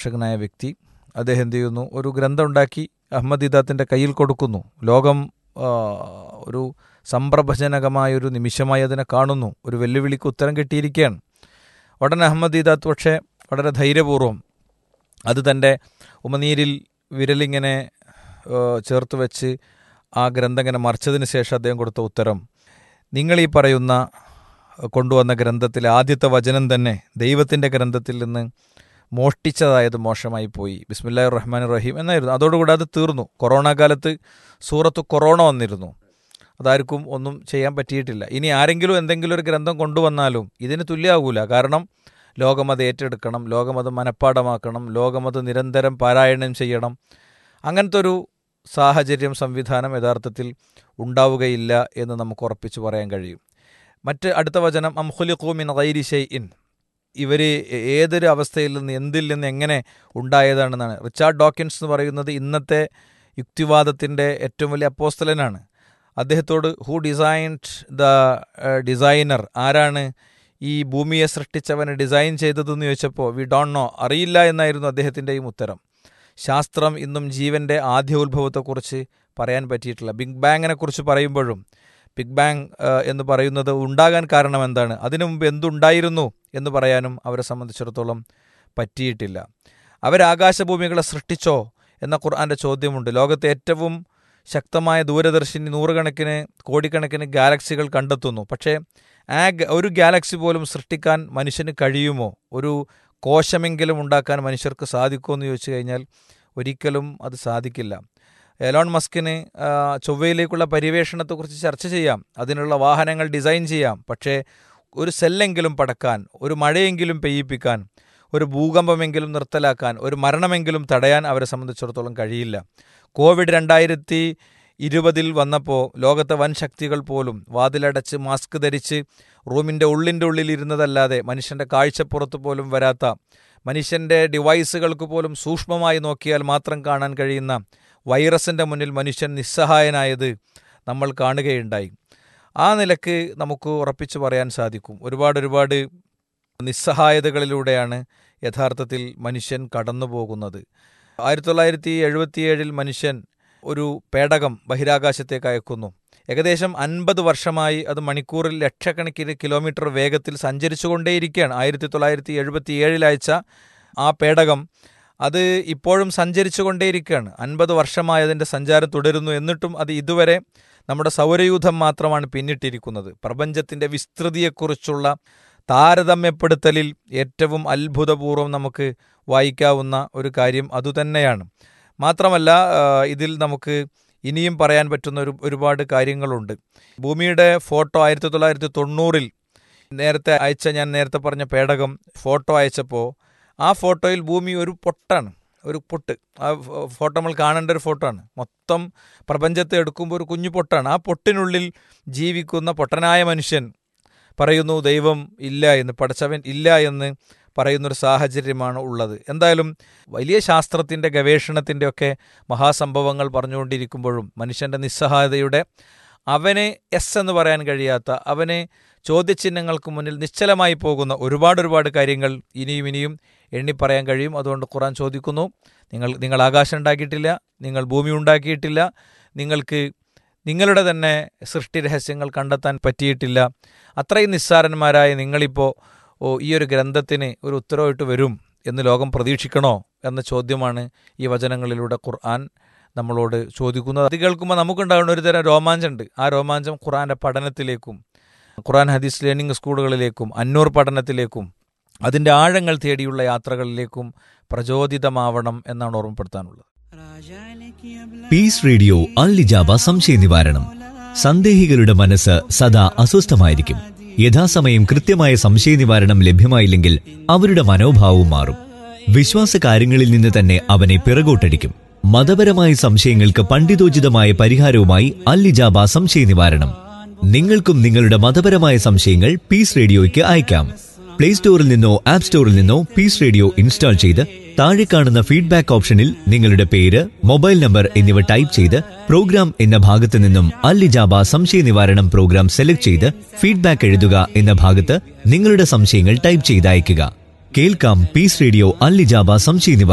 പ്രഭാഷകനായ വ്യക്തി അദ്ദേഹം എന്ത് ചെയ്യുന്നു ഒരു ഗ്രന്ഥം ഉണ്ടാക്കി അഹമ്മദ് ഇദാത്തിൻ്റെ കയ്യിൽ കൊടുക്കുന്നു ലോകം ആ, ഒരു സംപ്രഭജനകമായ ഒരു നിമിഷമായി അതിനെ കാണുന്നു ഒരു വെല്ലുവിളിക്ക് ഉത്തരം കിട്ടിയിരിക്കുകയാണ് ഉടനെ അഹമ്മദ് ഇദാത്ത് പക്ഷേ വളരെ ധൈര്യപൂർവ്വം അത് തൻ്റെ ഉമനീരിൽ വിരലിങ്ങനെ ആ, ചേർത്ത് വെച്ച് ആ ഗ്രന്ഥം ഇങ്ങനെ മറിച്ചതിന് ശേഷം അദ്ദേഹം കൊടുത്ത ഉത്തരം നിങ്ങൾ ഈ പറയുന്ന കൊണ്ടുവന്ന ഗ്രന്ഥത്തിലെ ആദ്യത്തെ വചനം തന്നെ ദൈവത്തിൻ്റെ ഗ്രന്ഥത്തിൽ നിന്ന് മോഷ്ടിച്ചതായത് മോശമായി പോയി ബിസ്മില്ലാഹി റഹ്മാൻ റഹീം എന്നായിരുന്നു അതോടുകൂടി അത് തീർന്നു കൊറോണ കാലത്ത് സൂറത്ത് കൊറോണ വന്നിരുന്നു അതാർക്കും ഒന്നും ചെയ്യാൻ പറ്റിയിട്ടില്ല ഇനി ആരെങ്കിലും എന്തെങ്കിലും ഒരു ഗ്രന്ഥം കൊണ്ടുവന്നാലും ഇതിന് തുല്യമാകൂല കാരണം ലോകമത് ഏറ്റെടുക്കണം ലോകമത് മനഃപ്പാടമാക്കണം ലോകമത് നിരന്തരം പാരായണം ചെയ്യണം അങ്ങനത്തെ ഒരു സാഹചര്യം സംവിധാനം യഥാർത്ഥത്തിൽ ഉണ്ടാവുകയില്ല എന്ന് നമുക്ക് ഉറപ്പിച്ച് പറയാൻ കഴിയും മറ്റ് അടുത്ത വചനം അംഹുലിഖു മിൻ ഗൈരി ഷൈഇൻ ഇവർ ഏതൊരു അവസ്ഥയിൽ നിന്ന് എന്തിൽ നിന്ന് എങ്ങനെ ഉണ്ടായതാണെന്നാണ് റിച്ചാർഡ് ഡോക്കിൻസ് എന്ന് പറയുന്നത് ഇന്നത്തെ യുക്തിവാദത്തിൻ്റെ ഏറ്റവും വലിയ അപ്പോസ്തലനാണ് അദ്ദേഹത്തോട് ഹൂ ഡിസൈൻഡ് ദ ഡിസൈനർ ആരാണ് ഈ ഭൂമിയെ സൃഷ്ടിച്ചവനെ ഡിസൈൻ ചെയ്തതെന്ന് ചോദിച്ചപ്പോൾ വി ഡോണ്ട് നോ അറിയില്ല എന്നായിരുന്നു അദ്ദേഹത്തിൻ്റെയും ഉത്തരം ശാസ്ത്രം ഇന്നും ജീവൻ്റെ ആദ്യ ഉത്ഭവത്തെക്കുറിച്ച് പറയാൻ പറ്റിയിട്ടില്ല ബിഗ് ബാങ്ങിനെ കുറിച്ച് പറയുമ്പോഴും ബിഗ് ബാങ് ആ, എന്ന് പറയുന്നത് ഉണ്ടാകാൻ കാരണം എന്താണ് അതിനു മുമ്പ് എന്തുണ്ടായിരുന്നു എന്ന് പറയാനും അവരെ സംബന്ധിച്ചിടത്തോളം പറ്റിയിട്ടില്ല അവരാകാശഭൂമികളെ സൃഷ്ടിച്ചോ എന്ന ഖുർആൻ്റെ ചോദ്യമുണ്ട് ലോകത്തെ ഏറ്റവും ശക്തമായ ദൂരദർശിനി നൂറുകണക്കിന് കോടിക്കണക്കിന് ഗാലക്സികൾ കണ്ടെത്തുന്നു പക്ഷേ ആ ഗ- ഒരു ഗാലക്സി പോലും സൃഷ്ടിക്കാൻ മനുഷ്യന് കഴിയുമോ ഒരു കോശമെങ്കിലും ഉണ്ടാക്കാൻ മനുഷ്യർക്ക് സാധിക്കുമോ എന്ന് ചോദിച്ചു കഴിഞ്ഞാൽ ഒരിക്കലും അത് സാധിക്കില്ല എലോൺ മസ്കിന് ആ, ചൊവ്വയിലേക്കുള്ള പര്യവേഷണത്തെക്കുറിച്ച് ചർച്ച ചെയ്യാം അതിനുള്ള വാഹനങ്ങൾ ഡിസൈൻ ചെയ്യാം പക്ഷേ ഒരു സെല്ലെങ്കിലും പടക്കാൻ ഒരു മഴയെങ്കിലും പെയ്യിപ്പിക്കാൻ ഒരു ഭൂകമ്പമെങ്കിലും നിർത്തലാക്കാൻ ഒരു മരണമെങ്കിലും തടയാൻ അവരെ സംബന്ധിച്ചിടത്തോളം കഴിയില്ല കോവിഡ് രണ്ടായിരത്തി ഇരുപതിൽ വന്നപ്പോൾ ലോകത്തെ വൻ ശക്തികൾ പോലും വാതിലടച്ച് മാസ്ക് ധരിച്ച് റൂമിൻ്റെ ഉള്ളിൻ്റെ ഉള്ളിൽ ഇരുന്നതല്ലാതെ മനുഷ്യൻ്റെ കാഴ്ചപ്പുറത്ത് പോലും വരാത്ത മനുഷ്യൻ്റെ ഡിവൈസുകൾക്ക് പോലും സൂക്ഷ്മമായി നോക്കിയാൽ മാത്രം കാണാൻ കഴിയുന്ന വൈറസിൻ്റെ മുന്നിൽ മനുഷ്യൻ നിസ്സഹായനായത് നമ്മൾ കാണുകയുണ്ടായി ആ നിലക്ക് നമുക്ക് ഉറപ്പിച്ചു പറയാൻ സാധിക്കും ഒരുപാട് ഒരുപാട് നിസ്സഹായതകളിലൂടെയാണ് യഥാർത്ഥത്തിൽ മനുഷ്യൻ കടന്നു പോകുന്നത് ആയിരത്തി തൊള്ളായിരത്തി എഴുപത്തിയേഴിൽ മനുഷ്യൻ ഒരു പേടകം ബഹിരാകാശത്തേക്ക് അയക്കുന്നു ഏകദേശം അൻപത് വർഷമായി അത് മണിക്കൂറിൽ ലക്ഷക്കണക്കിന് കിലോമീറ്റർ വേഗത്തിൽ സഞ്ചരിച്ചുകൊണ്ടേയിരിക്കുകയാണ് ആയിരത്തി തൊള്ളായിരത്തി എഴുപത്തി ഏഴിൽ അയച്ച ആ പേടകം അത് ഇപ്പോഴും സഞ്ചരിച്ചുകൊണ്ടേയിരിക്കുകയാണ് അൻപത് വർഷമായി അതിൻ്റെ സഞ്ചാരം തുടരുന്നു എന്നിട്ടും അത് ഇതുവരെ നമ്മുടെ സൗരയൂഥം മാത്രമാണ് പിന്നിട്ടിരിക്കുന്നത് പ്രപഞ്ചത്തിൻ്റെ വിസ്തൃതിയെക്കുറിച്ചുള്ള താരതമ്യപ്പെടുത്തലിൽ ഏറ്റവും അത്ഭുതപൂർവ്വം നമുക്ക് വായിക്കാവുന്ന ഒരു കാര്യം അതുതന്നെയാണ് മാത്രമല്ല ആ, ഇതിൽ നമുക്ക് ഇനിയും പറയാൻ പറ്റുന്ന ഒരു ഒരുപാട് കാര്യങ്ങളുണ്ട് ഭൂമിയുടെ ഫോട്ടോ ആയിരത്തി തൊള്ളായിരത്തി തൊണ്ണൂറിൽ നേരത്തെ അയച്ച ഞാൻ നേരത്തെ പറഞ്ഞ പേടകം ഫോട്ടോ അയച്ചപ്പോൾ ആ ഫോട്ടോയിൽ ഭൂമി ഒരു പൊട്ടാണ് ഒരു പൊട്ട് ആ ഫോ- ഫോട്ടോ നമ്മൾ കാണേണ്ട ഒരു ഫോട്ടോ ആണ് മൊത്തം പ്രപഞ്ചത്തെ എടുക്കുമ്പോൾ ഒരു കുഞ്ഞു പൊട്ടാണ് ആ പൊട്ടിനുള്ളിൽ ജീവിക്കുന്ന പൊട്ടനായ മനുഷ്യൻ പറയുന്നു ദൈവം ഇല്ല എന്ന് പഠിച്ചവൻ ഇല്ല എന്ന് പറയുന്നൊരു സാഹചര്യമാണ് ഉള്ളത് എന്തായാലും വലിയ ശാസ്ത്രത്തിൻ്റെ ഗവേഷണത്തിൻ്റെ ഒക്കെ മഹാസംഭവങ്ങൾ പറഞ്ഞുകൊണ്ടിരിക്കുമ്പോഴും മനുഷ്യൻ്റെ നിസ്സഹായതയുടെ അവനെ എസ് എന്ന് പറയാൻ കഴിയാത്ത അവനെ ചോദ്യചിഹ്നങ്ങൾക്ക് മുന്നിൽ നിശ്ചലമായി പോകുന്ന ഒരുപാട് ഒരുപാട് കാര്യങ്ങൾ ഇനിയും ഇനിയും എണ്ണി പറയാൻ കഴിയും അതുകൊണ്ട് ഖുറാൻ ചോദിക്കുന്നു നിങ്ങൾ നിങ്ങൾ ആകാശം ഉണ്ടാക്കിയിട്ടില്ല നിങ്ങൾ ഭൂമി ഉണ്ടാക്കിയിട്ടില്ല നിങ്ങൾക്ക് നിങ്ങളുടെ തന്നെ സൃഷ്ടി രഹസ്യങ്ങൾ കണ്ടെത്താൻ പറ്റിയിട്ടില്ല അത്രയും നിസ്സാരന്മാരായ നിങ്ങളിപ്പോൾ ഓ ഈ ഒരു ഗ്രന്ഥത്തിന് ഒരു ഉത്തരവായിട്ട് വരും എന്ന് ലോകം പ്രതീക്ഷിക്കണോ എന്ന ചോദ്യമാണ് ഈ വചനങ്ങളിലൂടെ ഖുർആൻ നമ്മളോട് ചോദിക്കുന്നത് അത് കേൾക്കുമ്പോൾ നമുക്കുണ്ടാകുന്ന ഒരു തരം രോമാഞ്ചമുണ്ട് ആ രോമാഞ്ചം ഖുർആൻ്റെ പഠനത്തിലേക്കും ഖുർആൻ ഹദീസ് ലേണിംഗ് സ്കൂളുകളിലേക്കും അന്നൂർ പഠനത്തിലേക്കും അതിൻ്റെ ആഴങ്ങൾ തേടിയുള്ള യാത്രകളിലേക്കും പ്രചോദിതമാവണം എന്നാണ് ഓർമ്മപ്പെടുത്താനുള്ളത് പീസ് റേഡിയോ അൽലിജാബ സംശയ നിവാരണം സന്ദേഹികളുടെ മനസ്സ് സദാ അസ്വസ്ഥമായിരിക്കും യഥാസമയം കൃത്യമായ സംശയ നിവാരണം ലഭ്യമായില്ലെങ്കിൽ അവരുടെ മനോഭാവവും മാറും വിശ്വാസ കാര്യങ്ങളിൽ നിന്ന് തന്നെ അവനെ പിറകോട്ടടിക്കും മതപരമായ സംശയങ്ങൾക്ക് പണ്ഡിതോചിതമായ പരിഹാരവുമായി അൽലിജാബ സംശയ നിവാരണം നിങ്ങൾക്കും നിങ്ങളുടെ മതപരമായ സംശയങ്ങൾ പീസ് റേഡിയോയ്ക്ക് അയക്കാം പ്ലേ സ്റ്റോറിൽ നിന്നോ ആപ്പ് സ്റ്റോറിൽ നിന്നോ പീസ് റേഡിയോ ഇൻസ്റ്റാൾ ചെയ്ത് താഴെ കാണുന്ന ഫീഡ്ബാക്ക് ഓപ്ഷനിൽ നിങ്ങളുടെ പേര് മൊബൈൽ നമ്പർ എന്നിവ ടൈപ്പ് ചെയ്ത് പ്രോഗ്രാം എന്ന ഭാഗത്ത് നിന്നും അല്ലിജാബ സംശയ നിവാരണം പ്രോഗ്രാം സെലക്ട് ചെയ്ത് ഫീഡ്ബാക്ക് എഴുതുക എന്ന ഭാഗത്ത് നിങ്ങളുടെ സംശയങ്ങൾ ടൈപ്പ് ചെയ്ത് അയയ്ക്കുക കേൾക്കാം പീസ് റേഡിയോ അല്ലിജാബ സംശയ നിവാരണം